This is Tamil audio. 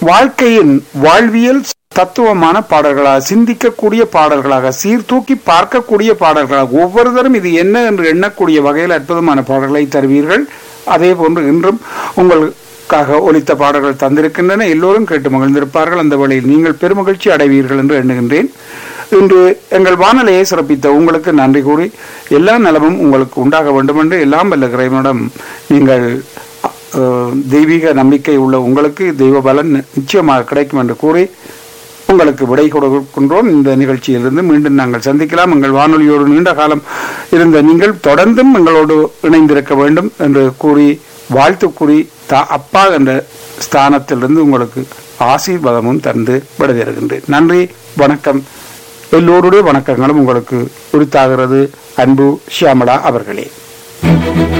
வாழ்க்கையின் வாழ்வியல் தத்துவமான பாடல்களாக சிந்திக்கக்கூடிய பாடல்களாக சீர்தூக்கி பார்க்கக்கூடிய பாடல்களாக ஒவ்வொருத்தரும் இது என்ன என்று எண்ணக்கூடிய வகையில் அற்புதமான பாடல்களை தருவீர்கள் அதே போன்று இன்றும் உங்களுக்காக ஒலித்த பாடல்கள் தந்திருக்கின்றன எல்லோரும் கேட்டு மகிழ்ந்திருப்பார்கள் அந்த வழியில் நீங்கள் பெருமகிழ்ச்சி அடைவீர்கள் என்று எண்ணுகின்றேன் இன்று எங்கள் வானொலியை சிறப்பித்த உங்களுக்கு நன்றி கூறி எல்லா நலமும் உங்களுக்கு உண்டாக வேண்டும் என்று எல்லாம் வல்ல இறைவனிடம் நீங்கள் அஹ், தெய்வீக நம்பிக்கை உள்ள உங்களுக்கு தெய்வ பலன் நிச்சயமாக கிடைக்கும் என்று கூறி உங்களுக்கு விடை கொடுக்கின்றோம் இந்த நிகழ்ச்சியிலிருந்து மீண்டும் நாங்கள் சந்திக்கலாம் எங்கள் வானொலியோடு நீண்ட காலம் இருந்த நீங்கள் தொடர்ந்தும் எங்களோடு இணைந்திருக்க வேண்டும் என்று கூறி வாழ்த்து கூறி தா அப்பா என்ற ஸ்தானத்திலிருந்து உங்களுக்கு ஆசீர்வாதமும் தந்து விடைதருகின்றேன் நன்றி வணக்கம் எல்லோருடைய வணக்கங்களும் உங்களுக்கு உரித்தாகிறது அன்பு ஷியாமளா அவர்களே